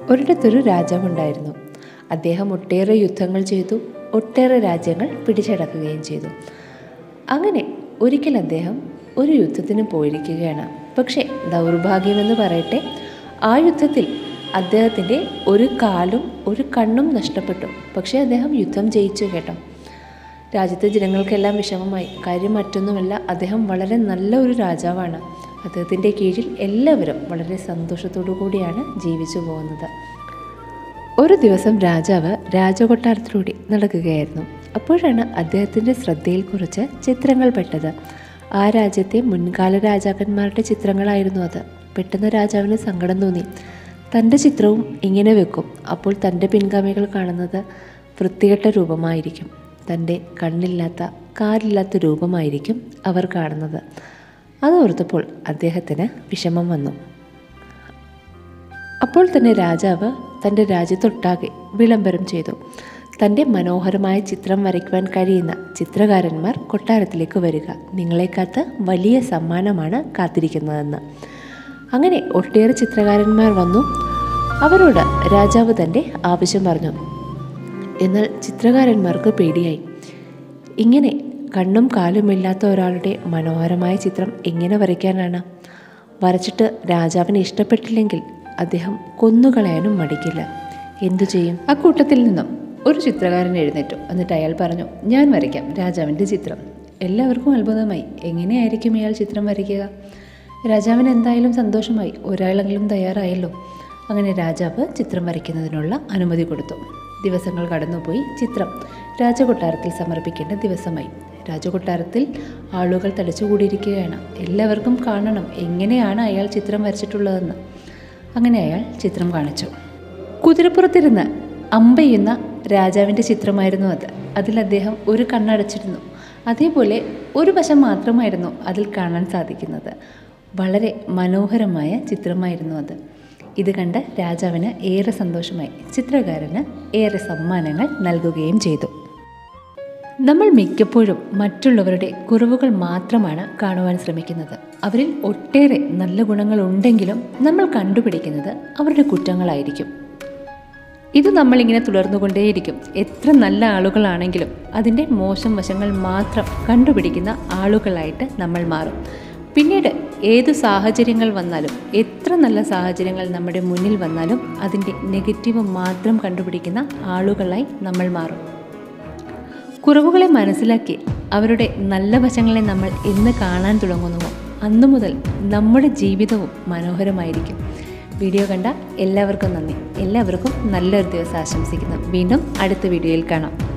ഒരിടത്തൊരു രാജാവുണ്ടായിരുന്നു അദ്ദേഹം ഒട്ടേറെ യുദ്ധങ്ങൾ ചെയ്തു ഒട്ടേറെ രാജ്യങ്ങൾ പിടിച്ചടക്കുകയും ചെയ്തു അങ്ങനെ ഒരിക്കൽ അദ്ദേഹം ഒരു യുദ്ധത്തിന് പോയിരിക്കുകയാണ് പക്ഷേ ദൗർഭാഗ്യമെന്ന് പറയട്ടെ ആ യുദ്ധത്തിൽ അദ്ദേഹത്തിൻ്റെ ഒരു കാലും ഒരു കണ്ണും നഷ്ടപ്പെട്ടു പക്ഷേ അദ്ദേഹം യുദ്ധം ജയിച്ചു കേട്ടോ രാജ്യത്തെ ജനങ്ങൾക്കെല്ലാം വിഷമമായി കാര്യം മറ്റൊന്നുമല്ല അദ്ദേഹം വളരെ നല്ല ഒരു രാജാവാണ് അദ്ദേഹത്തിൻ്റെ കീഴിൽ എല്ലാവരും വളരെ സന്തോഷത്തോടു കൂടിയാണ് ജീവിച്ചു പോകുന്നത് ഒരു ദിവസം രാജാവ് രാജകൊട്ടാരത്തിലൂടെ നടക്കുകയായിരുന്നു അപ്പോഴാണ് അദ്ദേഹത്തിൻ്റെ ശ്രദ്ധയിൽ കുറച്ച് ചിത്രങ്ങൾ പെട്ടത് ആ രാജ്യത്തെ മുൻകാല രാജാക്കന്മാരുടെ ചിത്രങ്ങളായിരുന്നു അത് പെട്ടെന്ന് രാജാവിന് സങ്കടം തോന്നി തൻ്റെ ചിത്രവും ഇങ്ങനെ വെക്കും അപ്പോൾ തൻ്റെ പിൻഗാമികൾ കാണുന്നത് വൃത്തികെട്ട രൂപമായിരിക്കും തൻ്റെ കണ്ണില്ലാത്ത കാലില്ലാത്ത രൂപമായിരിക്കും അവർ കാണുന്നത് അതോർത്തപ്പോൾ അദ്ദേഹത്തിന് വിഷമം വന്നു അപ്പോൾ തന്നെ രാജാവ് തൻ്റെ രാജ്യത്തൊട്ടാകെ വിളംബരം ചെയ്തു തൻ്റെ മനോഹരമായ ചിത്രം വരയ്ക്കുവാൻ കഴിയുന്ന ചിത്രകാരന്മാർ കൊട്ടാരത്തിലേക്ക് വരിക നിങ്ങളെ കാത്ത് വലിയ സമ്മാനമാണ് കാത്തിരിക്കുന്നതെന്ന് അങ്ങനെ ഒട്ടേറെ ചിത്രകാരന്മാർ വന്നു അവരോട് രാജാവ് തൻ്റെ ആവശ്യം പറഞ്ഞു എന്നാൽ ചിത്രകാരന്മാർക്ക് പേടിയായി ഇങ്ങനെ കണ്ണും കാലുമില്ലാത്ത ഒരാളുടെ മനോഹരമായ ചിത്രം എങ്ങനെ വരയ്ക്കാനാണ് വരച്ചിട്ട് രാജാവിന് ഇഷ്ടപ്പെട്ടില്ലെങ്കിൽ അദ്ദേഹം കൊന്നുകളയാനും മടിക്കില്ല എന്തു ചെയ്യും അക്കൂട്ടത്തിൽ നിന്നും ഒരു ചിത്രകാരൻ എഴുന്നേറ്റു എന്നിട്ട് അയാൾ പറഞ്ഞു ഞാൻ വരയ്ക്കാം രാജാവിൻ്റെ ചിത്രം എല്ലാവർക്കും അത്ഭുതമായി എങ്ങനെയായിരിക്കും ഇയാൾ ചിത്രം വരയ്ക്കുക രാജാവിന് എന്തായാലും സന്തോഷമായി ഒരാളെങ്കിലും തയ്യാറായല്ലോ അങ്ങനെ രാജാവ് ചിത്രം വരയ്ക്കുന്നതിനുള്ള അനുമതി കൊടുത്തു ദിവസങ്ങൾ കടന്നുപോയി ചിത്രം രാജകൊട്ടാരത്തിൽ സമർപ്പിക്കേണ്ട ദിവസമായി രാജകൊട്ടാരത്തിൽ ആളുകൾ തടിച്ചുകൂടിയിരിക്കുകയാണ് എല്ലാവർക്കും കാണണം എങ്ങനെയാണ് അയാൾ ചിത്രം വരച്ചിട്ടുള്ളതെന്ന് അങ്ങനെ അയാൾ ചിത്രം കാണിച്ചു കുതിരപ്പുറത്തിരുന്ന് അമ്പെയ്യുന്ന രാജാവിൻ്റെ ചിത്രമായിരുന്നു അത് അതിൽ അദ്ദേഹം ഒരു കണ്ണടച്ചിരുന്നു അതേപോലെ ഒരു വശം മാത്രമായിരുന്നു അതിൽ കാണാൻ സാധിക്കുന്നത് വളരെ മനോഹരമായ ചിത്രമായിരുന്നു അത് ഇത് കണ്ട് രാജാവിന് ഏറെ സന്തോഷമായി ചിത്രകാരന് ഏറെ സമ്മാനങ്ങൾ നൽകുകയും ചെയ്തു നമ്മൾ മിക്കപ്പോഴും മറ്റുള്ളവരുടെ കുറവുകൾ മാത്രമാണ് കാണുവാൻ ശ്രമിക്കുന്നത് അവരിൽ ഒട്ടേറെ നല്ല ഗുണങ്ങൾ ഉണ്ടെങ്കിലും നമ്മൾ കണ്ടുപിടിക്കുന്നത് അവരുടെ കുറ്റങ്ങളായിരിക്കും ഇത് നമ്മളിങ്ങനെ തുടർന്നുകൊണ്ടേയിരിക്കും എത്ര നല്ല ആളുകളാണെങ്കിലും അതിൻ്റെ മോശം വശങ്ങൾ മാത്രം കണ്ടുപിടിക്കുന്ന ആളുകളായിട്ട് നമ്മൾ മാറും പിന്നീട് ഏത് സാഹചര്യങ്ങൾ വന്നാലും എത്ര നല്ല സാഹചര്യങ്ങൾ നമ്മുടെ മുന്നിൽ വന്നാലും അതിൻ്റെ നെഗറ്റീവ് മാത്രം കണ്ടുപിടിക്കുന്ന ആളുകളായി നമ്മൾ മാറും കുറവുകളെ മനസ്സിലാക്കി അവരുടെ നല്ല വശങ്ങളെ നമ്മൾ എന്ന് കാണാൻ തുടങ്ങുന്നുവോ അന്നു മുതൽ നമ്മുടെ ജീവിതവും മനോഹരമായിരിക്കും വീഡിയോ കണ്ട എല്ലാവർക്കും നന്ദി എല്ലാവർക്കും നല്ലൊരു ദിവസം ആശംസിക്കുന്നു വീണ്ടും അടുത്ത വീഡിയോയിൽ കാണാം